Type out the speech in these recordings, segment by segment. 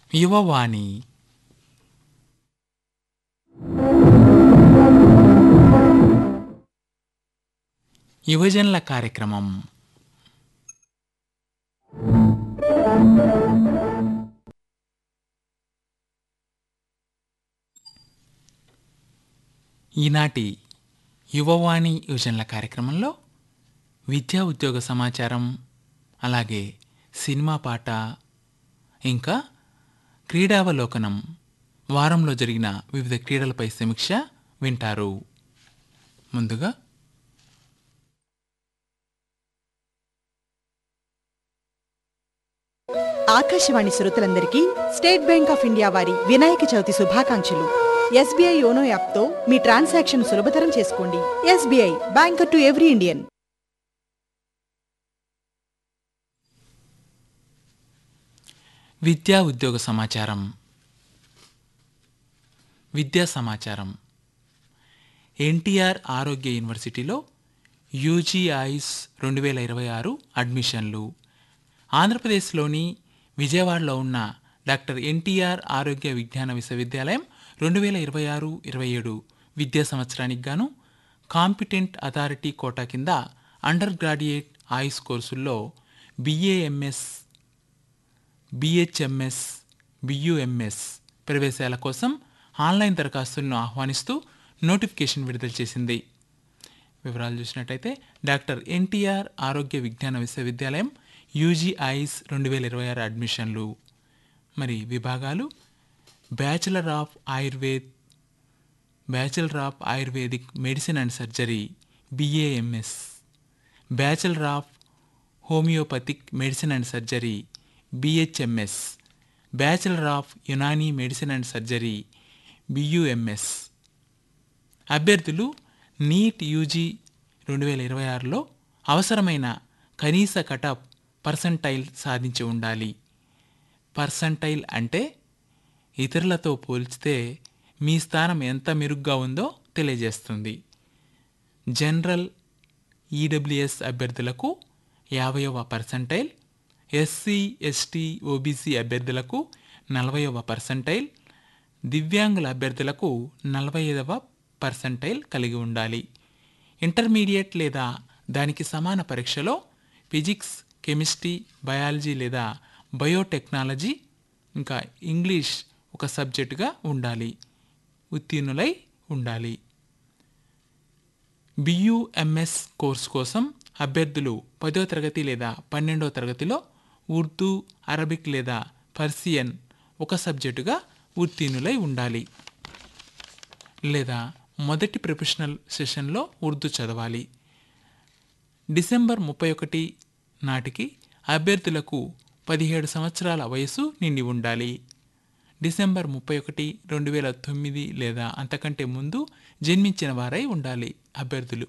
యువవాణి యువజనుల కార్యక్రమం ఈనాటి యువవాణి యువజనుల కార్యక్రమంలో విద్యా ఉద్యోగ సమాచారం అలాగే సినిమా పాట ఇంకా క్రీడావలోకనం వారంలో జరిగిన వివిధ క్రీడలపై సమీక్ష వింటారు ముందుగా ఆకాశవాణి శ్రోతలందరికీ స్టేట్ బ్యాంక్ ఆఫ్ ఇండియా వారి వినాయక చవితి శుభాకాంక్షలు ఎస్బీఐ యోనో యాప్తో మీ ట్రాన్సాక్షన్ సులభతరం చేసుకోండి SBI banker to every Indian విద్యా ఉద్యోగ సమాచారం విద్యా సమాచారం ఎన్టీఆర్ ఆరోగ్య యూనివర్సిటీలో యూజీ ఐస్ రెండు వేల ఇరవై ఆరు అడ్మిషన్లు ఆంధ్రప్రదేశ్లోని విజయవాడలో ఉన్న డాక్టర్ ఎన్టీఆర్ ఆరోగ్య విజ్ఞాన విశ్వవిద్యాలయం రెండు వేల ఇరవై ఆరు ఇరవై ఏడు విద్యా సంవత్సరానికి గాను కాంపిటెంట్ అథారిటీ కోటా కింద అండర్ గ్రాడ్యుయేట్ ఆయుష్ కోర్సుల్లో బిఏఎంఎస్ బిహెచ్ఎంఎస్ బియుఎంఎస్ ప్రవేశాల కోసం ఆన్లైన్ దరఖాస్తులను ఆహ్వానిస్తూ నోటిఫికేషన్ విడుదల చేసింది వివరాలు చూసినట్టయితే డాక్టర్ ఎన్టీఆర్ ఆరోగ్య విజ్ఞాన విశ్వవిద్యాలయం యూజీఐస్ రెండు వేల ఇరవై ఆరు అడ్మిషన్లు మరి విభాగాలు bachelor of Ayurved bachelor of ayurvedic medicine and surgery BAMS bachelor of homeopathic medicine and surgery BHMS bachelor of Unani medicine and surgery BUMS అభ్యర్థులు నీట్ యూజీ రెండు వేల ఇరవై ఆరులో అవసరమైన కనీస కటప్ పర్సంటైల్ సాధించి ఉండాలి పర్సంటైల్ అంటే ఇతరులతో పోల్చితే మీ స్థానం ఎంత మెరుగ్గా ఉందో తెలియజేస్తుంది జనరల్ ఈడబ్ల్యూఎస్ అభ్యర్థులకు యాభైవ పర్సంటైల్ ఎస్సీ ఎస్టీ ఓబీసీ అభ్యర్థులకు నలభైవ పర్సంటైల్ దివ్యాంగుల అభ్యర్థులకు నలభై ఐదవ పర్సంటైల్ కలిగి ఉండాలి ఇంటర్మీడియట్ లేదా దానికి సమాన పరీక్షలో ఫిజిక్స్ కెమిస్ట్రీ బయాలజీ లేదా బయోటెక్నాలజీ ఇంకా ఇంగ్లీష్ ఒక సబ్జెక్టుగా ఉండాలి ఉత్తీర్ణులై ఉండాలి బియుఎంఎస్ కోర్సు కోసం అభ్యర్థులు పదో తరగతి లేదా పన్నెండో తరగతిలో ఉర్దూ అరబిక్ లేదా పర్సియన్ ఒక సబ్జెక్టుగా ఉత్తీర్ణులై ఉండాలి లేదా మొదటి ప్రొఫెషనల్ సెషన్లో ఉర్దూ చదవాలి డిసెంబర్ ముప్పై ఒకటి నాటికి అభ్యర్థులకు పదిహేడు సంవత్సరాల వయసు నిండి ఉండాలి డిసెంబర్ ముప్పై ఒకటి రెండు వేల తొమ్మిది లేదా అంతకంటే ముందు జన్మించిన వారై ఉండాలి అభ్యర్థులు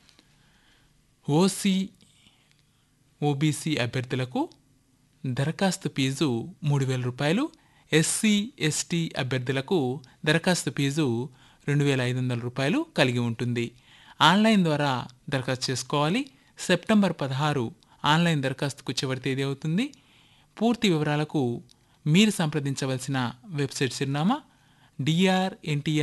ఓసీ ఓబీసీ అభ్యర్థులకు దరఖాస్తు ఫీజు మూడు వేల రూపాయలు ఎస్సీ ఎస్టీ అభ్యర్థులకు దరఖాస్తు ఫీజు రెండు వేల ఐదు వందల రూపాయలు కలిగి ఉంటుంది ఆన్లైన్ ద్వారా దరఖాస్తు చేసుకోవాలి సెప్టెంబర్ పదహారు ఆన్లైన్ దరఖాస్తుకు చివరి తేదీ అవుతుంది పూర్తి వివరాలకు మీరు సంప్రదించవలసిన వెబ్సైట్ చిరునామా డిఆర్ ఎన్టీఆర్